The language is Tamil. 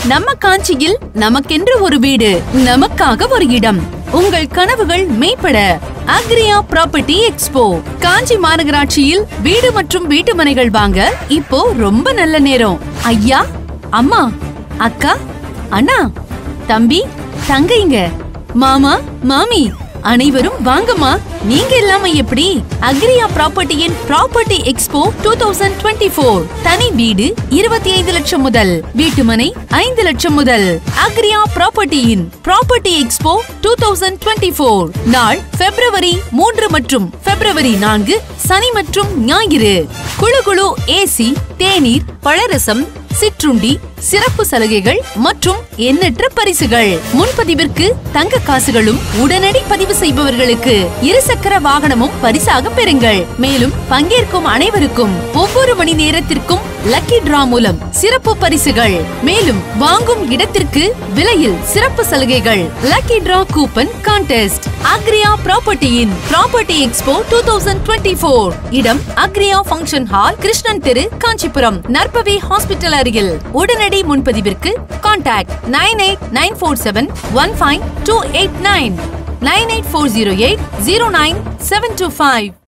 நம்ம காஞ்சியில் நமக்கென்று ஒரு வீடு நமக்காக ஒரு இடம் உங்கள் கனவுகள் மெய்ப்பட அக்ரியா ப்ராப்பர்ட்டி எக்ஸ்போ காஞ்சி மாநகராட்சியில் வீடு மற்றும் வீட்டு மனைகள் வாங்க இப்போ ரொம்ப நல்ல நேரம் ஐயா அம்மா அக்கா அண்ணா தம்பி தங்கைங்க மாமா மாமி அனைவரும் வாங்கம்மா நீங்க இல்லாம எப்படி அக்ரியா ப்ராப்பர்ட்டியின் property expo two thousand twenty four தனி வீடு இருபத்தி ஐந்து லட்சம் முதல் வீட்டுமனை ஐந்து லட்சம் முதல் அக்ரியா ப்ராப்பர்ட்டியின் property expo two thousand twenty four நாள் பிப்ரவரி மூன்று மற்றும் பிப்ரவரி நான்கு சனி மற்றும் ஞாயிறு குழு குழு ஏசி தேநீர் பழரசம் சிற்றுண்டி சிறப்பு சலுகைகள் மற்றும் எண்ணற்ற பரிசுகள் முன்பதிவிற்கு தங்க காசுகளும் உடனடி பதிவு செய்பவர்களுக்கு இருசக்கர வாகனமும் பரிசாக பெறுங்கள் மேலும் பங்கேற்கும் அனைவருக்கும் ஒவ்வொரு மணி நேரத்திற்கும் லக்கி டிரா மூலம் சிறப்பு பரிசுகள் மேலும் வாங்கும் இடத்திற்கு விலையில் சிறப்பு சலுகைகள் lucky draw coupon contest Agriya ப்ராப்பர்ட்டியின் property expo two thousand twenty four இடம் அக்ரியா ஃபங்க்ஷன் ஹால் கிருஷ்ணன் தெரு காஞ்சிபுரம் நற்பவி ஹாஸ்பிட்டல் அருகில் உடனடி முன்பதிவிற்கு contact nine eight nine four seven one five two eight nine nine eight four zero eight zero nine seven two five